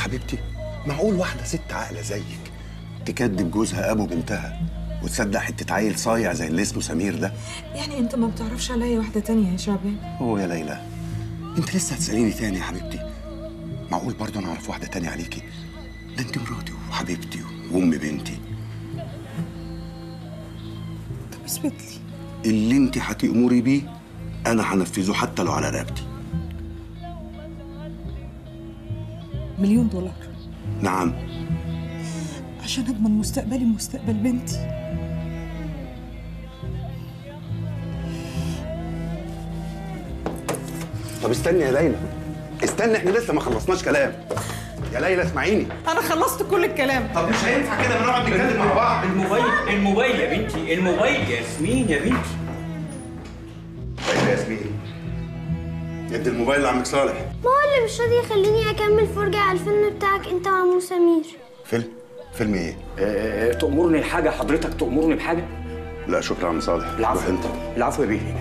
حبيبتي معقول واحدة ست عاقلة زيك تكذب جوزها أبو بنتها وتصدق حتة عيل صايع زي اللي اسمه سمير ده يعني انت ما بتعرفش عليا واحدة تانية يا شعبان هو يا ليلى انت لسه هتسأليني تاني يا حبيبتي معقول برضه انا اعرف واحدة تانية عليكي ده انت مراتي وحبيبتي وام بنتي طب اثبت لي اللي انت هتأمري بيه انا هنفذه حتى لو على رقبتي مليون دولار نعم عشان اضمن مستقبلي ومستقبل بنتي طب استني يا ليلى استني احنا لسه ما خلصناش كلام يا ليلى اسمعيني انا خلصت كل الكلام طب مش هينفع كده بنقعد نتكلم مع بعض الموبايل الموبايل يا بنتي الموبايل يا ياسمين يا بنتي طيب يا ياسمين ادي الموبايل لعمك صالح ما هو اللي مش راضي يخليني اكمل فرجة على الفيلم بتاعك انت وعمو سمير فيلم فيلم ايه أه تأمرني الحاجة حضرتك تأمرني بحاجة؟ لا شكرا يا عم صالح روح العفو انت العفو يا بيه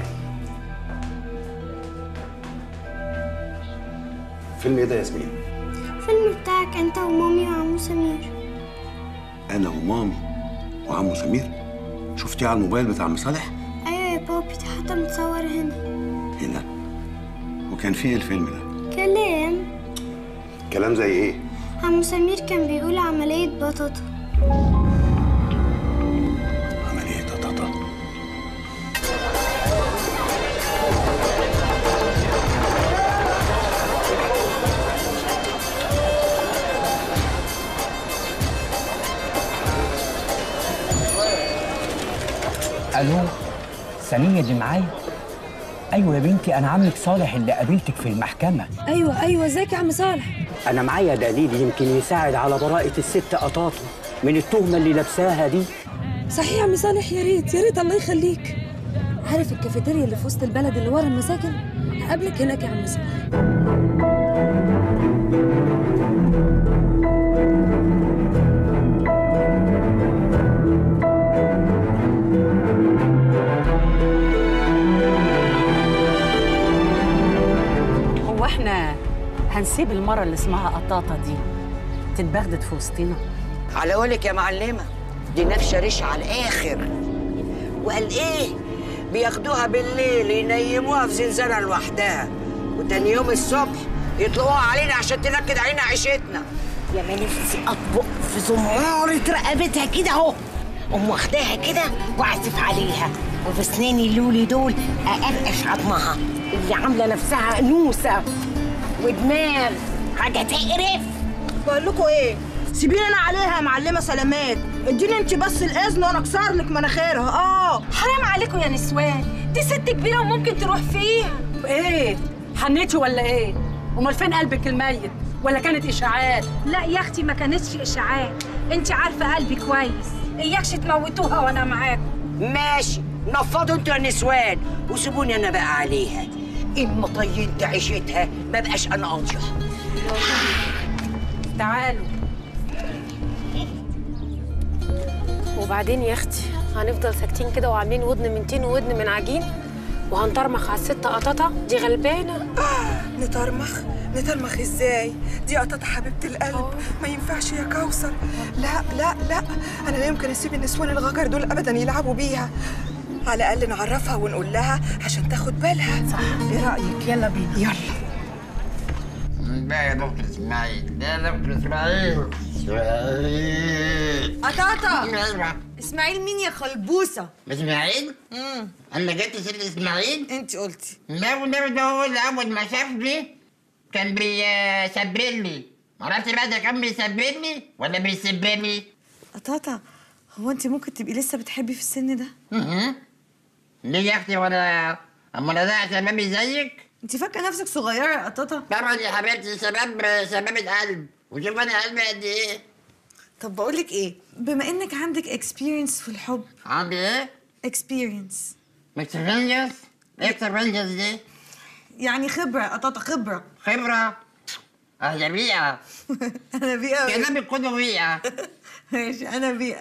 فيلم ايه ده يا ياسمين الفيلم بتاعك انت ومامي وعمو سمير انا ومامي وعمو سمير شفتيه على الموبايل بتاع عم صالح ايوه يا بابي ده حتى متصور هنا هنا وكان فيه إيه الفيلم ده كلام كلام زي ايه عمو سمير كان بيقول عملية بطاطا عملية طاطا الو سمية دي معايا ايوه يا بنتي انا عمك صالح اللي قابلتك في المحكمه ايوه ايوه ازيك يا عم صالح انا معايا دليل يمكن يساعد على براءه الست قطاطه من التهمه اللي لابساها دي صحيح يا عم صالح يا ريت يا ريت الله يخليك عارف الكافيتيريا اللي في وسط البلد اللي ورا المساكن هقابلك هناك يا عم صالح هو احنا هنسيب المرة اللي اسمها قطاطة دي تتبغدد في وسطنا على قولك يا معلمة دي نفشة ريشة على الآخر وقال إيه بياخدوها بالليل ينيموها في زنزانة لوحدها وتاني يوم الصبح يطلقوها علينا عشان تنكد علينا عيشتنا يا ما نفسي أطبق في زمارة رقبتها كده أهو أقوم واخداها كده وأعزف عليها وفي سناني اللولي دول أقرقش عظمها اللي عاملة نفسها أنوسة ودماغ حاجة تقرف بقول لكم ايه سيبيني انا عليها يا معلمه سلامات اديني انت بس الاذن وانا اكسر لك مناخيرها اه حرام عليكم يا نسوان دي ست كبيره وممكن تروح فيها ايه حنيتي ولا ايه امال فين قلبك الميت ولا كانت اشاعات لا يا اختي ما كانتش اشاعات انت عارفه قلبي كويس اياكش تموتوها وانا معاكم ماشي نفضوا انتوا يا نسوان وسيبوني انا بقى عليها اما طينت عيشتها ما بقاش انا انجح تعالوا وبعدين يا اختي هنفضل ساكتين كده وعاملين ودن من تين وودن من عجين وهنطرمخ على الست قطاطة دي غلبانة نطرمخ نطرمخ ازاي دي قطاطة حبيبة القلب ما ينفعش يا كوثر لا لا لا انا لا يمكن اسيب النسوان الغجر دول ابدا يلعبوا بيها على الاقل نعرفها ونقول لها عشان تاخد بالها صح ايه رايك يلا بينا يلا بقى يا دكتور اسماعيل ده يا دكتور اسماعيل اسماعيل قطاطة اسماعيل مين يا خلبوسة اسماعيل؟ امم انا جبت سيرة اسماعيل؟ انت قلتي لا والنبي ده هو اللي اول ما شافني كان بيسبرني معرفش بقى ده كان بيسبرني ولا بيسبرني قطاطة هو انت ممكن تبقي لسه بتحبي في السن ده اها ليه يا اختي وانا اما انا ده شبابي زيك انت فاكره نفسك صغيره يا قطاطة طبعا يا حبيبتي شباب شباب القلب وشوف انا قلبي قد ايه طب بقولك ايه بما انك عندك اكسبيرينس في الحب عندي ايه؟ اكسبيرينس اكسبيرينس اكسبيرينس دي يعني خبره يا قطاطة خبره خبرة أهلا بيئة انا بيئه كلامك كله بيئة ماشي انا بيئه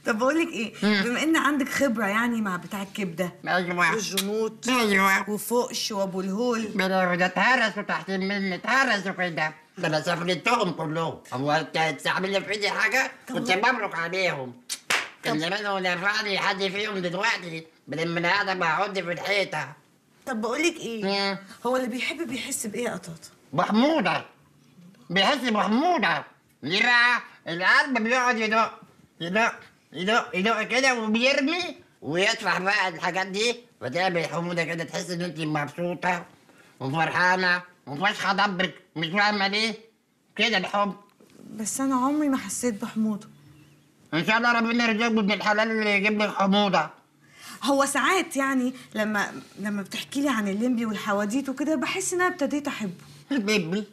طب بقول لك ايه بما ان عندك خبره يعني مع بتاع الكبده ايوه والجنوط ايوه وفوقش وابو الهول ده ده اتهرسوا تحت مني اتهرسوا كده ده انا سافرتهم كلهم هو انت تعمل لي في ايدي حاجه كنت بمرق عليهم كان زمانه نفعني حد فيهم دلوقتي بدل ما انا قاعده بقعد في الحيطه طب بقول لك ايه هو اللي بيحب بيحس بايه يا قطاطه محموده بيحس بمحموده ليه بقى القلب بيقعد يدق يدق يدق يدق كده وبيرمي ويطرح بقى الحاجات دي فتعمل حموده كده تحس ان انت مبسوطه وفرحانه وفشخه ضبك مش فاهمه ليه كده الحب بس انا عمري ما حسيت بحموضه ان شاء الله ربنا يرزقك بابن الحلال اللي يجيب لك حموضه هو ساعات يعني لما لما بتحكي لي عن الليمبي والحواديت وكده بحس ان انا ابتديت احبه بيبي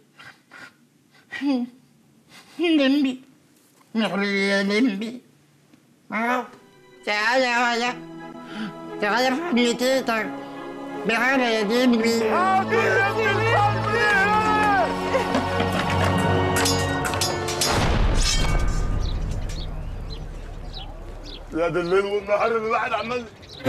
لمبي نحن يا لمبي اهو تعالى يا تعالى في حضن تيتك تعالى يا لمبي يا ده الليل والنهار الواحد عمال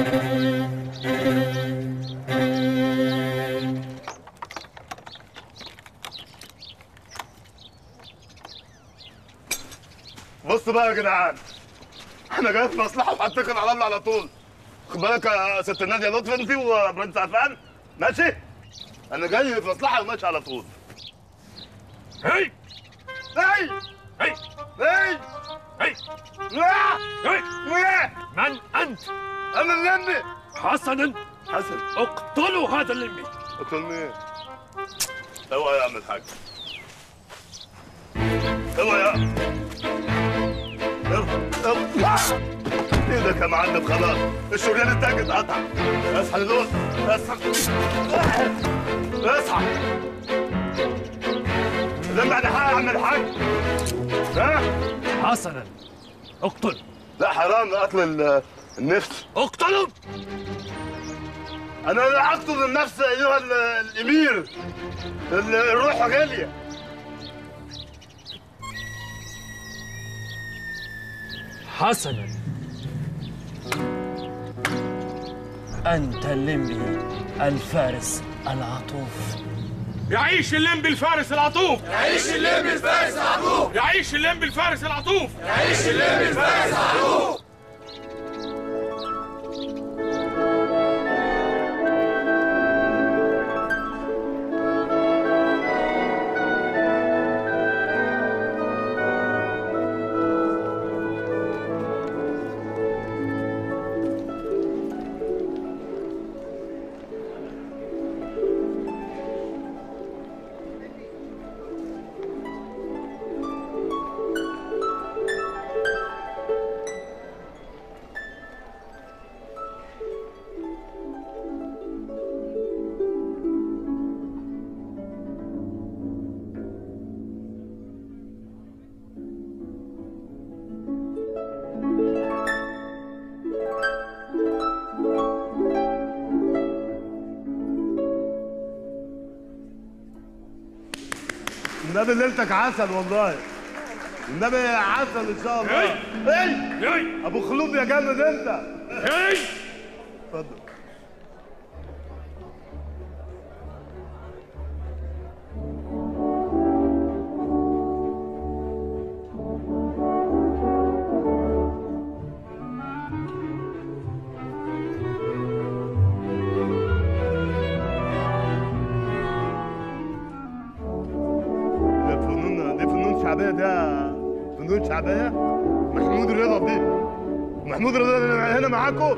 بص بقى يا جدعان انا جاي في مصلحه وهتكل على الله على طول خد بالك يا ست ناديه لطفي انت وبرنس عفان ماشي انا جاي في مصلحه وماشي على طول هي هي هي هي هي هي من انت؟ انا الليمبي حسنا حسن اقتلوا هذا الليمبي اقتل مين؟ اوعى يا عم الحاج اوعى يا اوعى ايدك يا معلم خلاص الشريان التاج اتقطع اصحى للوقت اصحى اصحى لما بعد حق يا عم الحاج ها حسنا اقتل لا حرام قتل ال- النفس اقتله انا لا اقتل النفس ايها ال- الامير ال- الروح غاليه حسنا أنت الليمبي الفارس العطوف يعيش الليمبي الفارس العطوف يعيش الليمبي الفارس العطوف يعيش الليمبي الفارس العطوف يعيش الليمبي الفارس العطوف النبي ليلتك عسل والله النبي عسل ان شاء الله ايه ابو خلود يا جامد انت ايه اتفضل ده فنون دي فنون شعبيه ده فنون شعبيه محمود رضا دي محمود رضا اللي هنا معاكم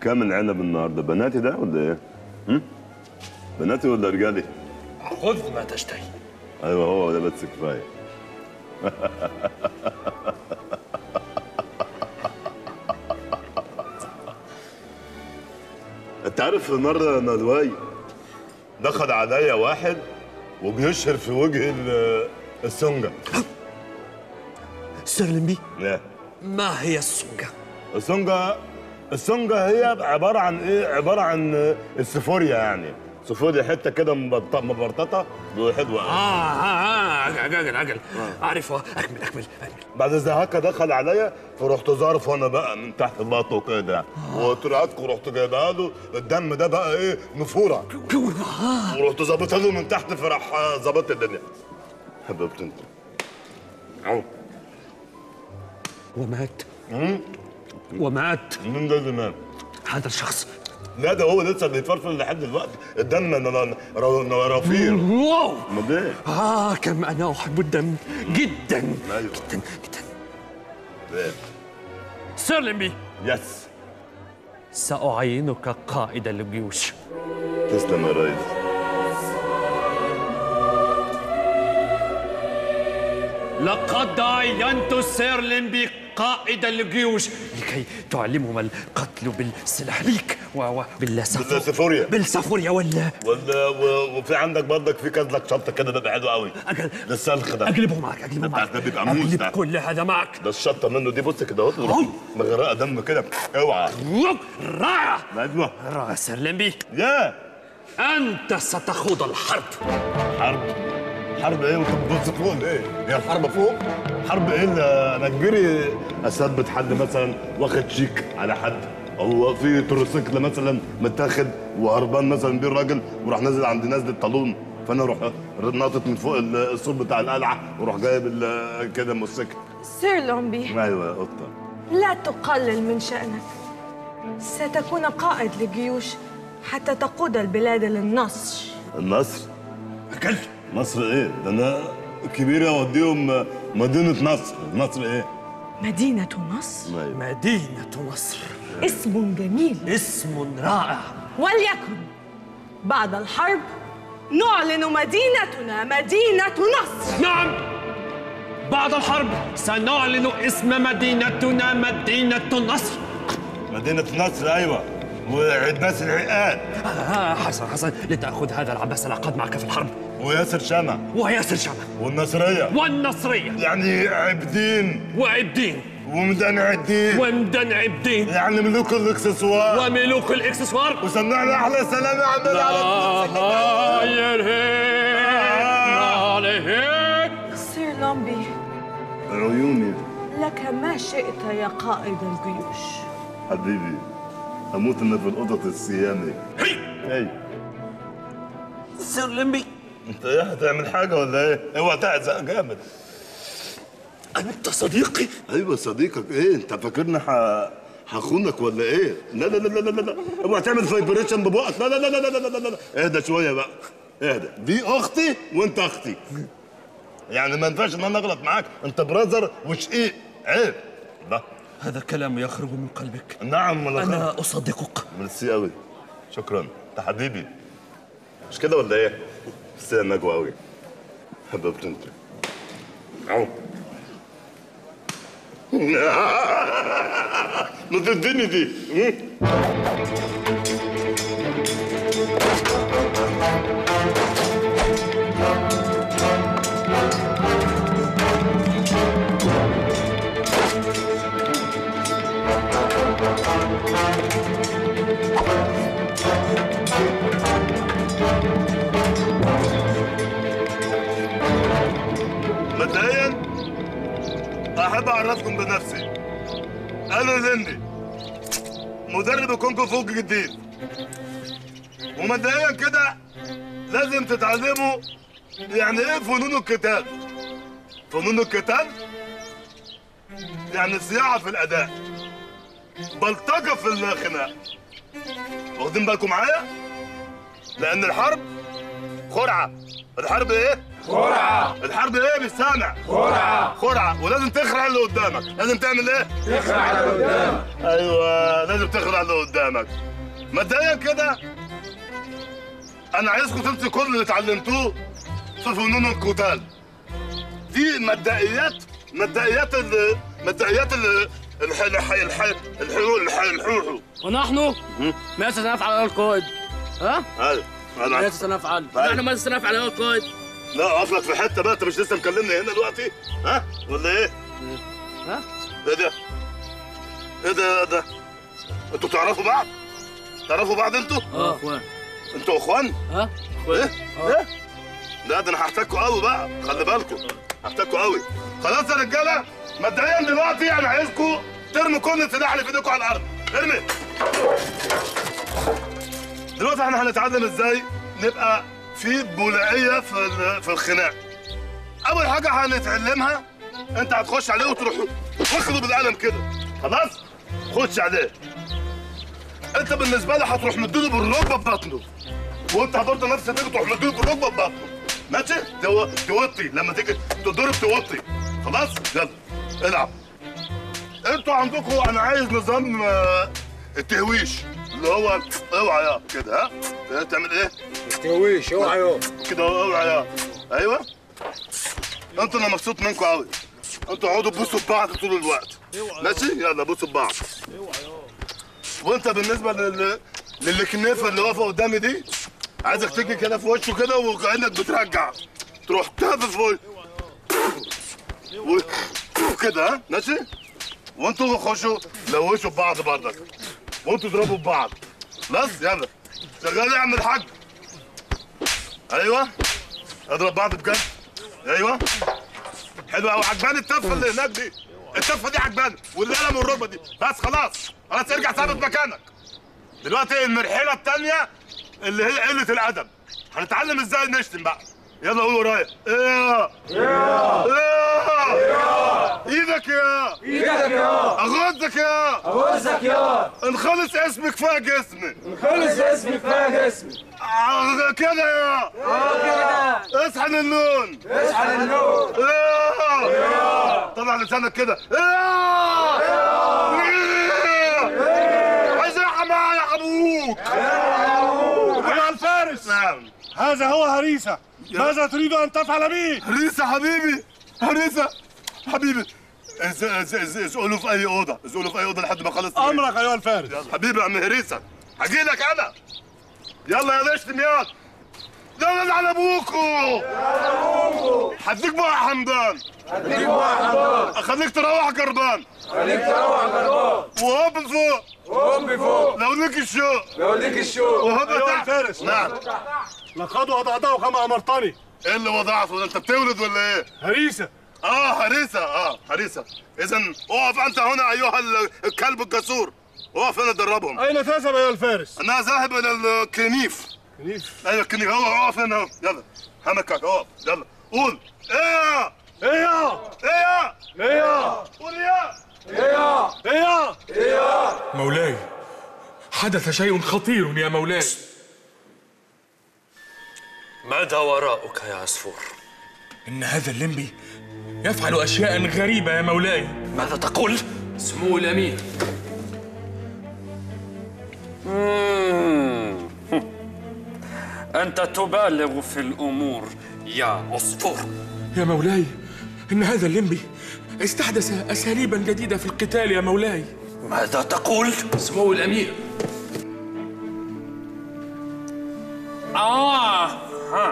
كام العنب النهارده بناتي ده ولا ايه؟ هم؟ بناتي ولا رجالي؟ خذ ما تشتهي ايوه هو ده بس كفايه انت عارف مره ندواي دخل عليا واحد وبيشهر في وجه ال- السنجة سرلمبي لا ما هي السنجة؟ السنجة السنجة هي عبارة عن ايه؟ عبارة عن السفوريا يعني سفوريا حتة كده مبط- مبرططة وحلوة آه آه آه أجل أجل أعرفها أكمل أكمل بعد هكا دخل عليا فرحت ظارف انا بقى من تحت بطنه كده وطلعت ورحت جايبها له الدم ده بقى ايه نفوره ورحت ظابطها له من تحت فراح آه، ظبطت الدنيا حبيبتي انت اهو ومات ومات مين ده اللي مات؟ هذا الشخص لا ده هو لسه بيتفرفل لحد دلوقتي الدم ن- ن- ن- رفيع واو امال ايه؟ آه كم أنا أحب الدم جدا ايوه جدا جدا إيه؟ سيرلمبي يس سأعينك قائد الجيوش تسلم يا ريس لقد عينت سيرلمبي قائد الجيوش لكي تعلمهم القتل بالسلاح ليك وبالسافوريا بالسافوريا. بالسافوريا ولا ولا و- وفي عندك برضك في كذلك شطه كده بيبقى حلو قوي أجل للسلخ ده أجلبه معك أجلبه معك ده بيبقى موز أجلب ده كل هذا معك ده الشطه منه دي بص كده اهو وروح مغرقه دم كده اوعى رائع ايوه رائع سيرلمبي يا أنت ستخوض الحرب حرب حرب ايه وانت بتبص فوق ليه؟ هي الحرب فوق؟ حرب ايه اللي انا كبيري اثبت حد مثلا واخد شيك على حد او في تروسيكل مثلا متاخد وهربان مثلا بيه الراجل وراح نازل عند نازل الطالون فانا اروح ناطط من فوق السور بتاع القلعه واروح جايب ال- كده موتوسيكل سير لومبي ايوه يا قطه لا تقلل من شأنك ستكون قائد للجيوش حتى تقود البلاد للنصر النصر اكل مصر ايه؟ ده انا كبير اوديهم مدينه نصر نصر ايه؟ مدينة نصر مدينة نصر اسم جميل اسم رائع وليكن بعد الحرب نعلن مدينتنا مدينة نصر نعم بعد الحرب سنعلن اسم مدينتنا مدينة النصر مدينة نصر أيوة وعيد ناس العقاد آه حسن حسن لتأخذ هذا العباس العقاد معك في الحرب وياسر شمع وياسر شمع والنصرية والنصرية يعني عبدين وعبدين ومدن عدين ومدن عبدين يعني ملوك الاكسسوار وملوك الاكسسوار وسمعنا احلى سلام يا عمال على سير لومبي عيوني لك ما شئت يا قائد الجيوش حبيبي هموت انا في القطط السيامي هي هي سير لمبي انت ايه هتعمل حاجة ولا ايه؟ اوعى تعزق جامد انت صديقي ايوه صديقك ايه انت فاكرني ح... هخونك ولا ايه؟ لا لا لا لا لا لا اوعى تعمل فايبريشن ببقك لا لا لا لا لا لا لا لا اهدى شويه بقى اهدى دي اختي وانت اختي يعني ما ينفعش ان انا اغلط معاك انت براذر وشقيق عيب لا هذا كلام يخرج من قلبك نعم ولا انا اصدقك ميرسي قوي شكرا انت حبيبي مش كده ولا ايه؟ ميرسي يا نجوى قوي حبيبتي انت اهو ما تديني دي مبدئيا احب اعرفكم بنفسي انا لندي مدرب الكونغ فو جديد ومبدئيا كده لازم تتعلموا يعني ايه فنون القتال فنون القتال يعني صياعه في الاداء بلطجه في الخناق واخدين بالكم معايا لان الحرب خرعه الحرب ايه خرعه الحرب ايه مش سامع خرعه خرعه ولازم تخرع اللي قدامك لازم تعمل ايه تخرع اللي قدامك. ايوه لازم تخرع اللي قدامك مبدئيا كده انا عايزكم تنسوا كل اللي اتعلمتوه في فنون القتال دي مبدئيات مبدئيات ال مبدئيات ال الح الح الح الحلول الح الحلول ونحن ماذا سنفعل يا القائد؟ ها؟ ايوه ماذا انا سنفعل؟ أيوة. نحن ماذا سنفعل يا القائد؟ لا اصلك في حته بقى انت مش لسه مكلمني هنا دلوقتي ها ولا ايه؟ ها؟ ايه ده؟ ايه ده ده؟ انتوا تعرفوا بعض؟ تعرفوا بعض انتوا؟ اه اخوان انتوا اخوان؟ ها؟ ايه؟ ايه؟ لا ده انا هحتاجكوا قوي بقى خلي بالكم هحتاجكوا قوي خلاص يا رجاله مبدئيا دلوقتي انا عايزكم ترموا كل السلاح اللي في ايديكم على الارض ارمي دلوقتي احنا هنتعلم ازاي نبقى في بولعيه في ال- في الخناق اول حاجه هنتعلمها انت هتخش عليه وتروح واخده بالقلم كده خلاص خش عليه انت بالنسبه لي هتروح مديله بالركبه في بطنه وانت برضه نفس الفكره تروح مديله بالركبه في بطنه ماشي تو- توطي لما تيجي تضرب توطي خلاص يلا العب انتوا عندكم انا عايز نظام آه، التهويش اللي هو اوعى يا كده ها تعمل ايه؟ التهويش اوعى يا كده اوعى يا ايوه انتوا انا مبسوط منكم قوي انتوا اقعدوا تبوسوا في بعض طول الوقت ماشي يلا بوسوا في بعض وانت بالنسبه لل للكنيفه اللي واقفه قدامي دي عايزك تيجي كده في وشه كده وكانك بترجع تروح تهفف في وشه. و- وكده ها ماشي وانتوا خشوا لوشوا في بعض برضك وانتوا اضربوا في بعض خلاص يلا شغال يا عم الحاج ايوه اضرب بعض بجد ايوه حلو قوي عجباني التفه اللي هناك دي التفه دي عجباني والقلم والركبه دي بس خلاص خلاص ارجع ثابت مكانك دلوقتي المرحله الثانيه اللي هي قله الادب هنتعلم ازاي نشتم بقى يلا قول ورايا ايه يا. ايه ايدك يا إيدك يا. اغزك يا أغزك يا. انخلص اسمك كفايه جسمي انخلص اسمي كفاية جسمي. آه، كده يا اه كده. اصحى للنون اصحى للنون. ايه ايه. طلع لسانك كده ايه ايه عايز يا معايا ابوك أيها الفارس نعم هذا هو هريسة ماذا تريد أن تفعل به؟ هريسة حبيبي هريسة حبيبي اس- اس- اس- اسقله في اي اوضه اسقله في اي اوضه لحد ما اخلص أمرك أيها الفارس حبيبي يا عم هريسة هجي لك انا يلا يا نشتم يلا لا لا على ابوكو هديك بقى يا حمدان هديك بقى يا حمدان. اخليك تروح جربان خليك تروح جربان. وهوب لفوق وهوب لفوق. لو ليك الشوق لو ليك الشوق. وهوب أيها تحت الفارس. نعم لقد وضعته كما أمرتني ايه اللي وضعته ده انت بتولد ولا ايه؟ هريسة اه هريسة اه هريسة اذا اقف انت هنا ايها ال- الكلب الجسور اقف هنا دربهم أين تذهب أيها الفارس؟ انا ذاهب الى الكنيف كنيف ايوه الكنيف هو اقف هنا اهو. يلا همكك اقف يلا قول ايه إيه يا ايه إيه يا قول يا إيه يا إيه يا مولاي حدث شيء خطير يا مولاي ماذا وراءك يا عصفور؟ إن هذا الليمبي يفعل أشياء غريبة يا مولاي ماذا تقول؟ سمو الأمير مم. أنت تبالغ في الأمور يا عصفور يا مولاي إن هذا الليمبي استحدث أساليبا جديدة في القتال يا مولاي ماذا تقول؟ سمو الأمير آه ها.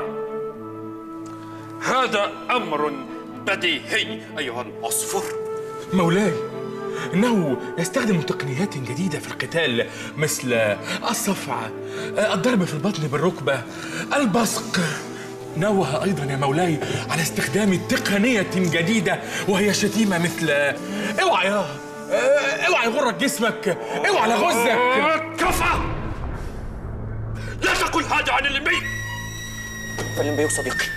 هذا أمر بديهي أيها العصفور مولاي إنه يستخدم تقنيات جديدة في القتال مثل الصفع الضرب في البطن بالركبة البصق نوه أيضا يا مولاي على استخدام تقنية جديدة وهي شتيمة مثل اوعى يا اوعى يغرك جسمك اوعى لغزك كفى لا تقل هذا عن الليمبي الليمبي صديقي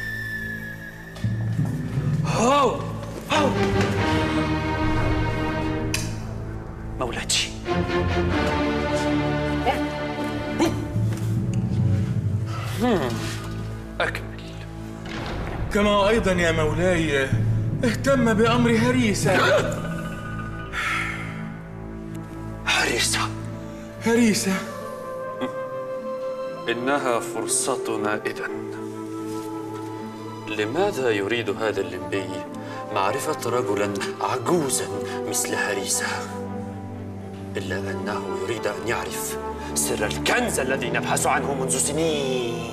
هاو هاو مولاتي هم. أكمل كما أيضا يا مولاي اهتم بأمر هريسة هريسة هريسة إنها فرصتنا إذا لماذا يريد هذا اللمبي معرفة رجلا عجوزا مثل هريسة إلا أنه يريد أن يعرف سر الكنز الذي نبحث عنه منذ سنين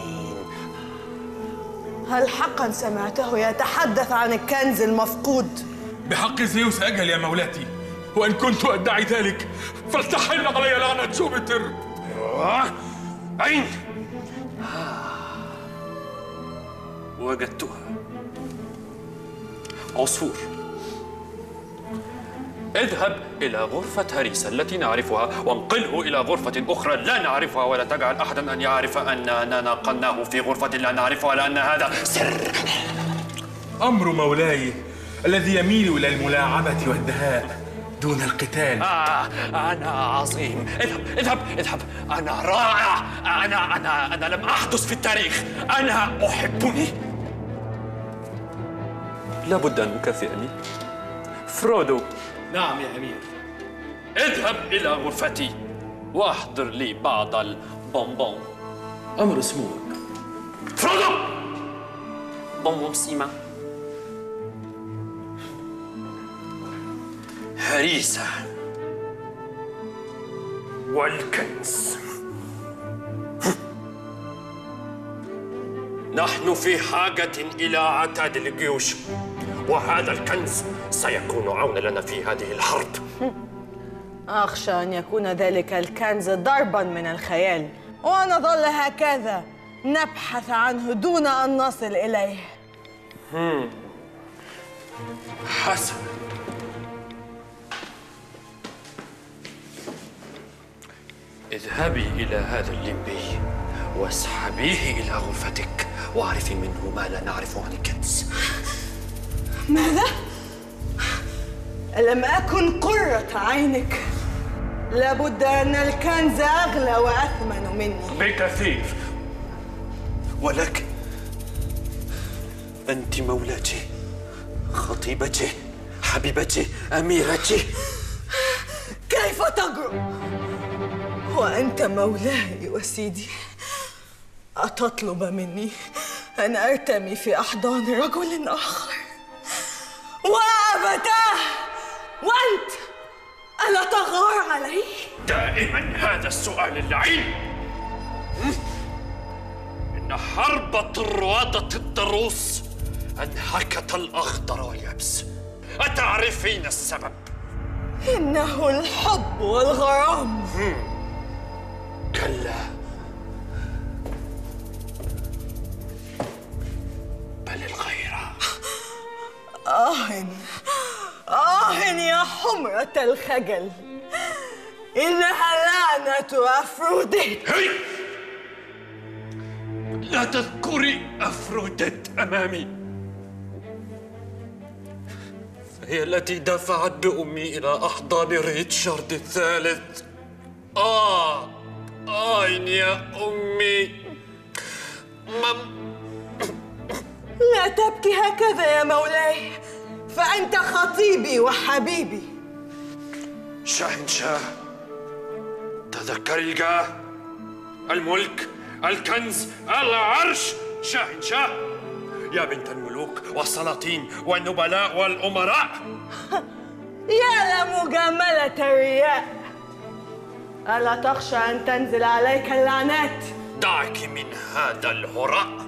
هل حقا سمعته يتحدث عن الكنز المفقود؟ بحق زيوس أجل يا مولاتي وإن كنت أدعي ذلك فلتحل علي لعنة جوبيتر أين؟ وجدتها عصفور اذهب إلى غرفة هريسة التي نعرفها وانقله إلى غرفة أخرى لا نعرفها ولا تجعل أحدا أن يعرف أننا نقلناه في غرفة لا نعرفها لأن هذا سر أمر مولاي الذي يميل إلى الملاعبة والدهاء دون القتال آه أنا عظيم اذهب اذهب اذهب أنا رائع أنا أنا أنا لم أحدث في التاريخ أنا أحبني لابد أن نكافئني فرودو نعم يا أمير اذهب إلى غرفتي واحضر لي بعض البونبون أمر سموك فرودو بونبون سيما هريسة والكنز نحن في حاجة إلى عتاد الجيوش وهذا الكنز سيكون عونا لنا في هذه الحرب أخشى أن يكون ذلك الكنز ضربا من الخيال ونظل هكذا نبحث عنه دون أن نصل إليه هم. حسنا اذهبي إلى هذا الليمبي واسحبيه إلى غرفتك واعرفي منه ما لا نعرفه عن الكنز ماذا؟ ألم أكن قرة عينك لابد أن الكنز أغلى وأثمن مني بكثير ولكن أنت مولاتي خطيبتي حبيبتي أميرتي كيف تجرؤ؟ وأنت مولاي وسيدي أتطلب مني أن أرتمي في أحضان رجل آخر وأبتاه وأنت ألا تغار علي؟ دائما هذا السؤال اللعين م? إن حرب طروادة الضروس أنهكت الأخضر واليابس أتعرفين السبب؟ إنه الحب والغرام م? كلا بل الغيرة آه آه يا حمرة الخجل إنها لعنة أفروديت هي لا تذكري أفروديت أمامي هي التي دفعت بأمي إلى أحضان ريتشارد الثالث آه آه يا أمي مم لا تبكي هكذا يا مولاي فأنت خطيبي وحبيبي شاهنشاه تذكري الجاه الملك الكنز العرش شاهنشاه يا بنت الملوك والسلاطين والنبلاء والأمراء يا لمجاملة الرياء ألا تخشى أن تنزل عليك اللعنات دعك من هذا الهراء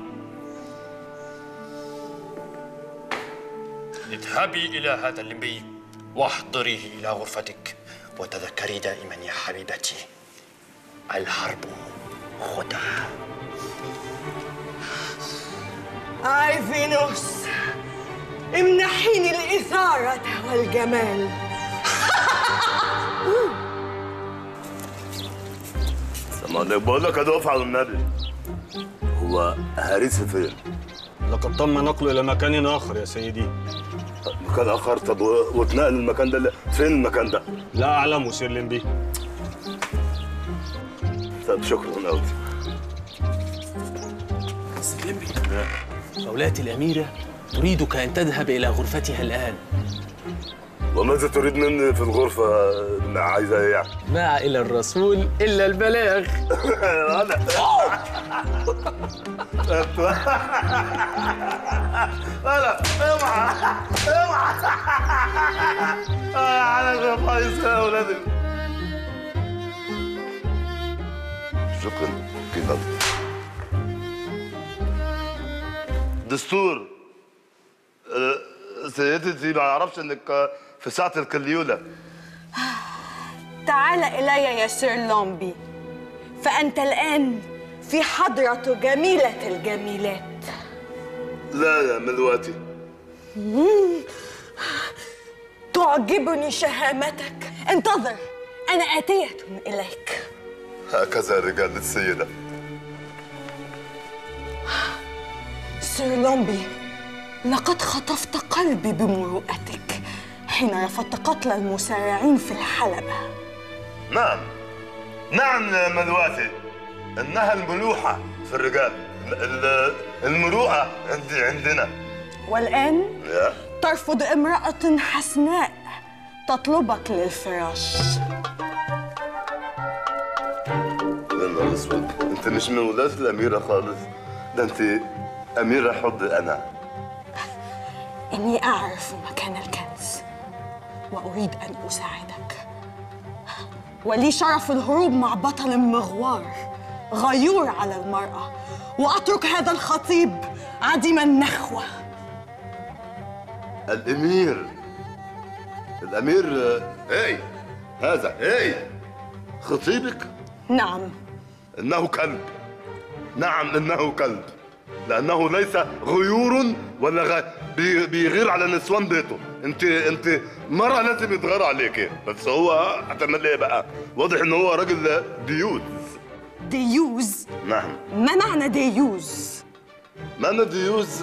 اذهبي إلى هذا اللمبي واحضريه إلى غرفتك وتذكري دائما يا حبيبتي الحرب خدعة آي فينوس امنحيني الإثارة والجمال سامعني بقول لك يا دفعة والنبي هو هريس فين؟ لقد تم نقله إلى مكان آخر يا سيدي مكان آخر طب و- واتنقل المكان ده ل- فين المكان ده؟ لا أعلم سير لمبي طب شكرا قوي سلمي مولاتي الأميرة تريدك أن تذهب إلى غرفتها الآن وماذا تريد مني في الغرفة اللي عايزة ايه يعني؟ ما إلى الرسول إلا البلاغ انا انا اوعى اوعى آه، على غفايس يا ولادي شكرا كده دستور آه، سيدتي ما اعرفش انك آه، في ساعة الكليولة تعال إلي يا سير لومبي فأنت الآن في حضرة جميلة الجميلات لا يا ملواتي مم. تعجبني شهامتك انتظر أنا آتية إليك هكذا الرجال السيدة سير لومبي لقد خطفت قلبي بمروءتك حين رفضت قتل المسارعين في الحلبة نعم نعم يا ملواتي انها الملوحة في الرجال ال- ال- المروءة عندي عندنا والآن يا ترفض امرأة حسناء تطلبك للفراش يا نهار اسود انت مش من ولاد الاميرة خالص ده انت اميرة حب انا إني أعرف مكان الكنز وأريد أن أساعدك ولي شرف الهروب مع بطل مغوار غيور على المرأة وأترك هذا الخطيب عديم النخوة الامير الامير آه، ايه هذا ايه خطيبك نعم انه كلب نعم انه كلب لانه ليس غيور ولا غ... بي... بيغير على نسوان بيته انت انت مره لازم يتغير عليك بس هو هتعمل ايه بقى واضح ان هو راجل ديوز ديوز نعم ما معنى ديوز؟ معنى ديوز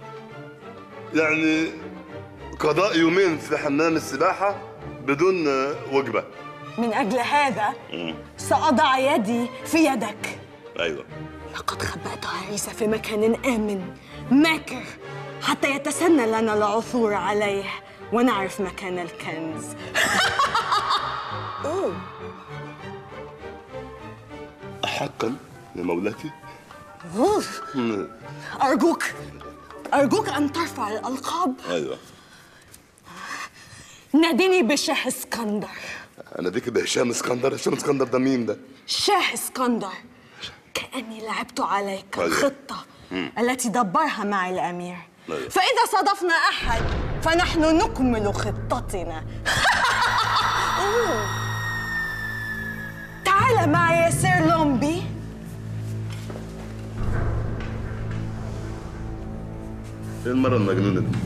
يعني قضاء يومين في حمام السباحه بدون آه، وجبه من أجل هذا مم. سأضع يدي في يدك ايوه لقد خبأت عريسة في مكان آمن ماكر حتى يتسنى لنا العثور عليه ونعرف مكان الكنز أوه. حقا يا مولاتي أوه. مم. أرجوك أرجوك أن ترفع الألقاب ايوه ناديني بشاه اسكندر انا ديك بهشام اسكندر هشام اسكندر ده مين ده شاه اسكندر كأني لعبت عليك أيوة. الخطة مم. التي دبرها معي الأمير أيوة. فإذا صادفنا أحد فنحن نكمل خطتنا أوه. تعال معي يا سير لومبي ايه المره المجنونه دي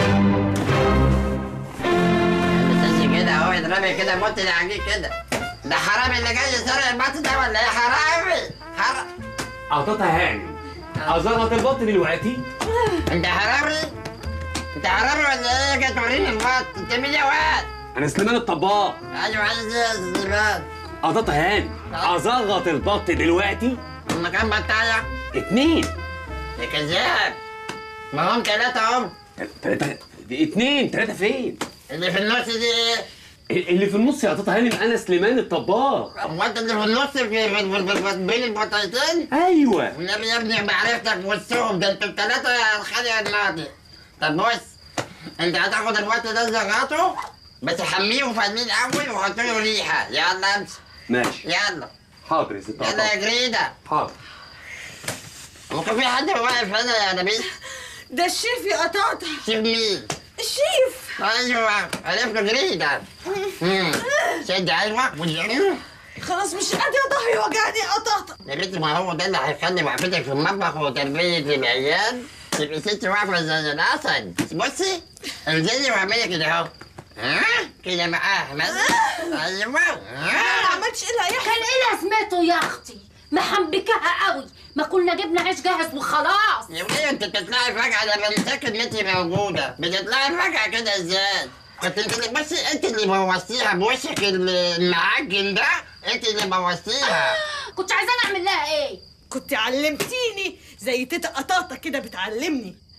بتسي كده اهو يضربي كده موت العجيب كده ده حرامي اللي جاي يسرق البط ده ولا ايه حرامي حرام عطتها هاني أظهرت البط دلوقتي انت حرامي انت حرامي ولا ايه جاي توريني البط انت مين يا واد أنا سليمان الطباخ ايوه عايز ايه يا سليمان عطتها هاني أزغط البط دلوقتي هما كام بطايه اتنين يا كذاب ما هم ثلاثه هم تلاتة دي اتنين تلاتة فين؟ اللي في النص دي ايه اللي في النص يا عطتها هاني أنا سليمان الطباخ هو انت اللي في النص في, في, في, في, في بين البطايتين أيوه النبي يا ابني بعرفتك وسطهم ده انتوا الثلاثه يا خالي الماضي طب بص انت هتاخد الوقت ده زغاته بس حميه وفنيه الاول وحط له ريحه يلا امشي ماشي يلا حاضر يا ست يلا يا عطاء جريده حاضر ممكن في حد واقف هنا يا نبيل ده الشيف يا قطاطا شوف مين الشيف ايوه عرفت جريده امم شد ايوه واليمين خلاص مش قادرة ظهري وجعني يا قطاطا يا بنتي ما هو ده اللي هيخلي وقفتك في المطبخ وتربية العيال تبقي ست واقفة زي الأسد بصي انزلي واعملي كده أهو ها كده معاه مثلا أيوه ما عملتش إلا يا كان ايه لازمته يا اختي محبكاها قوي ما كنا جبنا عيش جاهز وخلاص يا وليه انت بتطلعي فجأة لما نفتكر ان انت موجودة بتطلعي فجأة كده ازاي؟ كنت انت اللي بس انت اللي بوظتيها بوشك المعجن ده انت اللي بوظتيها كنت عايزاني اعمل لها ايه كنت علمتيني زي تيتا قطاطا كده بتعلمني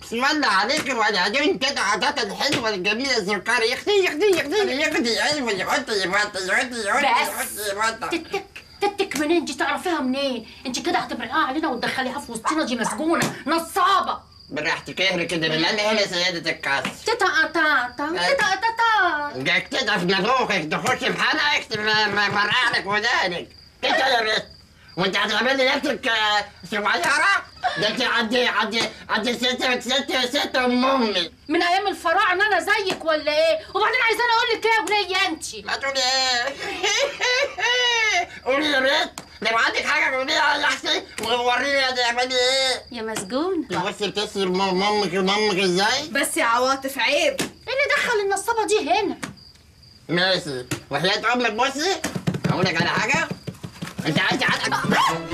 بسم الله عليك وبعدين كده عادات الحلوه الجميله السكر يختي يختي يختي يختي ايوه يحط يحط يحط يحط بس يحط تتك تتك منين دي تعرفيها منين انت كده هتبرقها علينا وتدخليها في وسطنا دي مسجونه نصابه براحتك اهري كده من انا هنا سيدة الكاس تتا تا تا تتا تا جاك كده في نافوخك تخش في حلقك مرقع لك ودانك كده يا بنت وانت هتعملي نفسك آه، صغيرة؟ ده انت عدي عدي عدي ستة ستة ستة ام امي من ايام الفراعنه انا زيك ولا ايه وبعدين عايزاني اقول لك ايه يا وليه انت ما تقولي ايه قولي يا بنت لو عندك حاجة قوليها يا اختي ووريني هتعملي ايه يا مسجون بصي بتسرب مامك مامك ازاي؟ بس يا عواطف عيب ايه اللي دخل النصابه دي هنا ماشي وحياة امك بصي اقول لك على حاجة انت عايز عندك